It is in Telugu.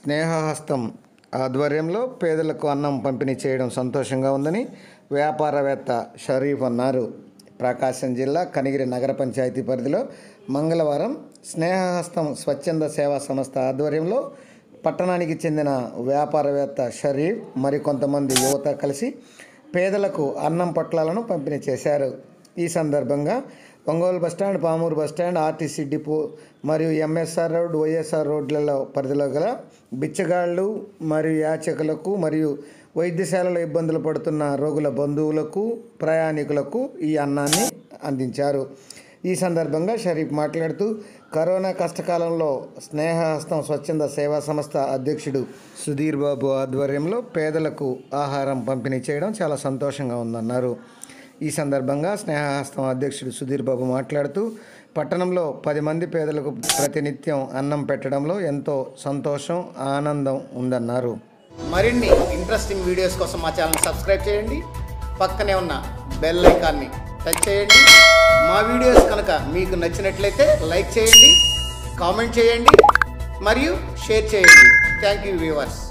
స్నేహహస్తం ఆధ్వర్యంలో పేదలకు అన్నం పంపిణీ చేయడం సంతోషంగా ఉందని వ్యాపారవేత్త షరీఫ్ అన్నారు ప్రకాశం జిల్లా కనిగిరి నగర పంచాయతీ పరిధిలో మంగళవారం స్నేహహస్తం స్వచ్ఛంద సేవా సంస్థ ఆధ్వర్యంలో పట్టణానికి చెందిన వ్యాపారవేత్త షరీఫ్ మరికొంతమంది యువత కలిసి పేదలకు అన్నం పొట్లాలను పంపిణీ చేశారు ఈ సందర్భంగా Ongole bus stand Pamuru bus stand RTC depot మరియు ఎంఎస్ఆర్ రోడ్ వైఎస్ఆర్ రోడ్లలో పరిధిలో గల బిచ్చగాళ్ళు మరియు యాచకులకు మరియు వైద్యశాలలో ఇబ్బందులు పడుతున్న రోగుల బంధువులకు ప్రయాణికులకు ఈ అన్నాన్ని అందించారు ఈ సందర్భంగా షరీఫ్ మాట్లాడుతూ కరోనా కష్టకాలంలో స్నేహహస్తం స్వచ్ఛంద సేవా సంస్థ అధ్యక్షుడు సుధీర్ బాబు ఆధ్వర్యంలో పేదలకు ఆహారం పంపిణీ చేయడం చాలా సంతోషంగా ఉందన్నారు ఈ సందర్భంగా స్నేహహస్తం అధ్యక్షుడు సుధీర్ బాబు మాట్లాడుతూ పట్టణంలో పది మంది పేదలకు ప్రతినిత్యం అన్నం పెట్టడంలో ఎంతో సంతోషం ఆనందం ఉందన్నారు మరిన్ని ఇంట్రెస్టింగ్ వీడియోస్ కోసం మా ఛానల్ సబ్స్క్రైబ్ చేయండి పక్కనే ఉన్న బెల్ ఐకాన్ని టచ్ చేయండి మా వీడియోస్ కనుక మీకు నచ్చినట్లయితే లైక్ చేయండి కామెంట్ చేయండి మరియు షేర్ చేయండి థ్యాంక్ యూ వ్యూవర్స్